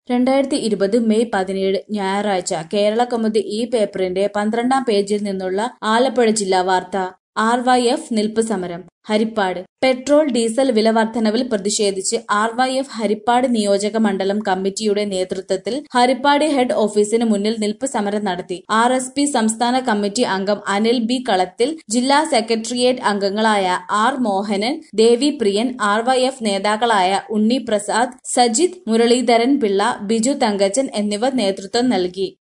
രണ്ടായിരത്തി ഇരുപത് മെയ് പതിനേഴ് ഞായറാഴ്ച കേരളകൗമുദി ഈ പേപ്പറിന്റെ പന്ത്രണ്ടാം പേജിൽ നിന്നുള്ള ആലപ്പുഴ ജില്ലാ വാർത്ത ആർ വൈ എഫ് നിൽപ്പ് സമരം ഹരിപ്പാട് പെട്രോൾ ഡീസൽ വില വർധനവിൽ പ്രതിഷേധിച്ച് ആർ വൈ എഫ് ഹരിപ്പാട് നിയോജക മണ്ഡലം കമ്മിറ്റിയുടെ നേതൃത്വത്തിൽ ഹരിപ്പാട് ഹെഡ് ഓഫീസിന് മുന്നിൽ നിൽപ്പ് സമരം നടത്തി ആർ എസ് പി സംസ്ഥാന കമ്മിറ്റി അംഗം അനിൽ ബി കളത്തിൽ ജില്ലാ സെക്രട്ടേറിയറ്റ് അംഗങ്ങളായ R Mohanan Devi Priyan R Y F നേതാക്കളായ ഉണ്ണി പ്രസാദ് സജിത് മുരളീധരൻ പിള്ള ബിജു തങ്കച്ചൻ എന്നിവർ നേതൃത്വം നൽകി